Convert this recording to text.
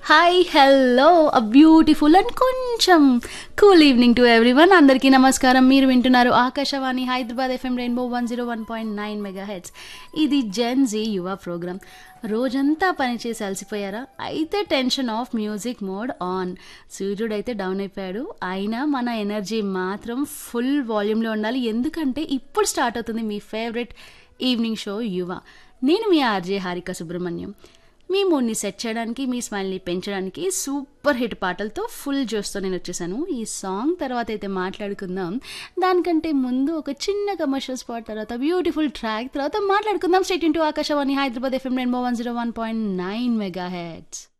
hi hello a beautiful and కొంచెం cool evening to everyone అందరికీ నమస్కారం మీరు వింటున్నారు Akashvani Hyderabad FM rainbow one zero one point nine mega heads ఇది జెన్ జీ యువ ప్రోగ్రామ్ రోజంతా పనిచేసి అలసిపోయారా అయితే tension off music mode on సూర్యుడు అయితే డౌన్ అయిపోయాడు అయినా మన ఎనర్జీ మాత్రం ఫుల్ వాల్యూమ్లో ఉండాలి ఎందుకంటే ఇప్పుడు స్టార్ట్ అవుతుంది మీ ఫేవరెట్ ఈవినింగ్ షో యువ నేను మీ ఆర్జే హారిక సుబ్రహ్మణ్యం మీ మూడ్ని సెట్ చేయడానికి మీ స్మైల్ని పెంచడానికి సూపర్ హిట్ పాటలతో ఫుల్ జోస్తో నేను వచ్చేసాను ఈ సాంగ్ తర్వాత అయితే మాట్లాడుకుందాం దానికంటే ముందు ఒక చిన్న కమర్షియల్ స్పాట్ తర్వాత బ్యూటిఫుల్ ట్రాక్ తర్వాత మాట్లాడుకుందాం stay tuned to Akashvani Hyderabad FM rainbow one zero one point nine mega heads